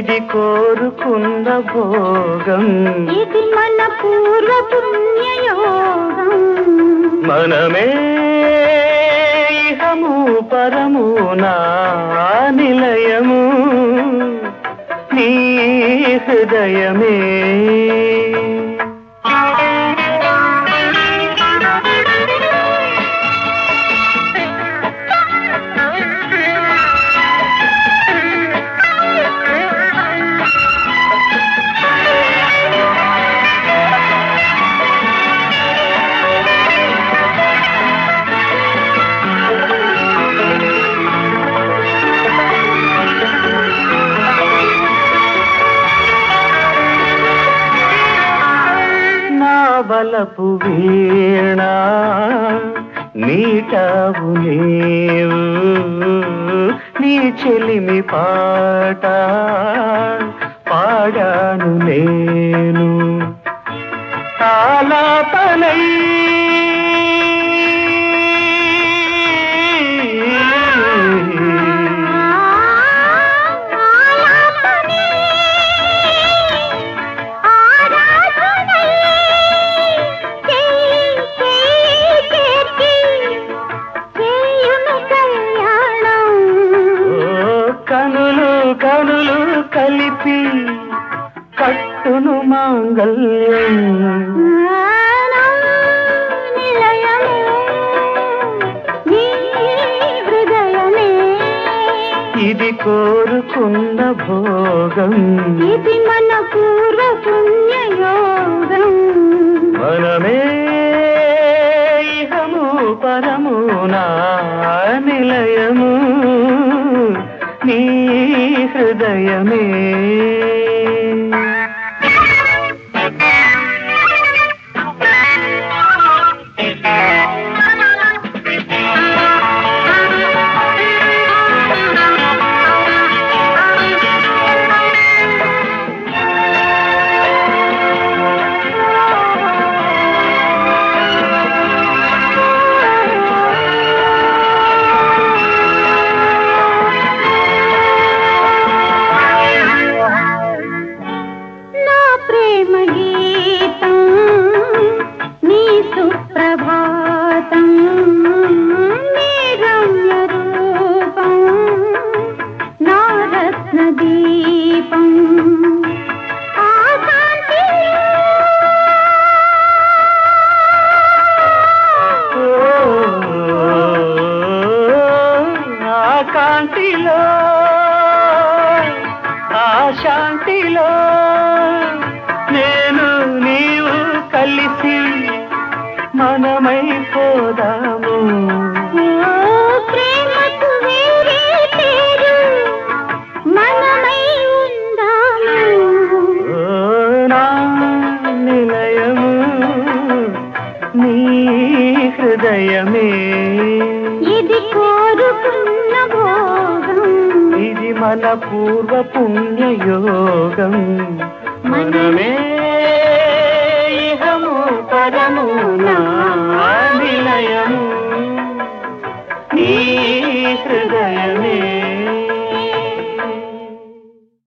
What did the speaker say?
ఇది కోరుకున్న భోగం ఇది మన పూర్వ పుణ్యయోగం మనమే ఇహము పరము నా నిలయము నీ హృదయమే నా బలపు వీణ నీటావు నీవు నీ చెలిమి పాట పాడాను నేను ఆలాపనై ఆలాపనే ఆరాధనై చేయి చేయి చేర్చి చేయును కళ్యాణం ఓ కనులు కనులు కలిపి కట్టును మాంగల్యం నిలయమే నీ హృదయమే ఇది కోరుకున్న భోగం ఇది మన పూర్వ పుణ్యయోగం మనమే ఇహము పరము నా నిలయము నీ హృదయమే నా ప్రేమ గీతం నీ సుప్రభాతం నీ రమ్య రూపం నా రత్న దీపం ఆ ఆ కాంతిలో ఆ శాంతిలో నేను నీవు కలిసి మనమైపోదాము ప్రేమకు వేరే పేరు మనమై ఉందాము ఓ నా నిలయము నీ హృదయమే ఇది కోరుకున్న భోగం ఇది మన పూర్వ పుణ్యయోగం మనమే ఇహము పరము నా నిలయము నీ హృదయమే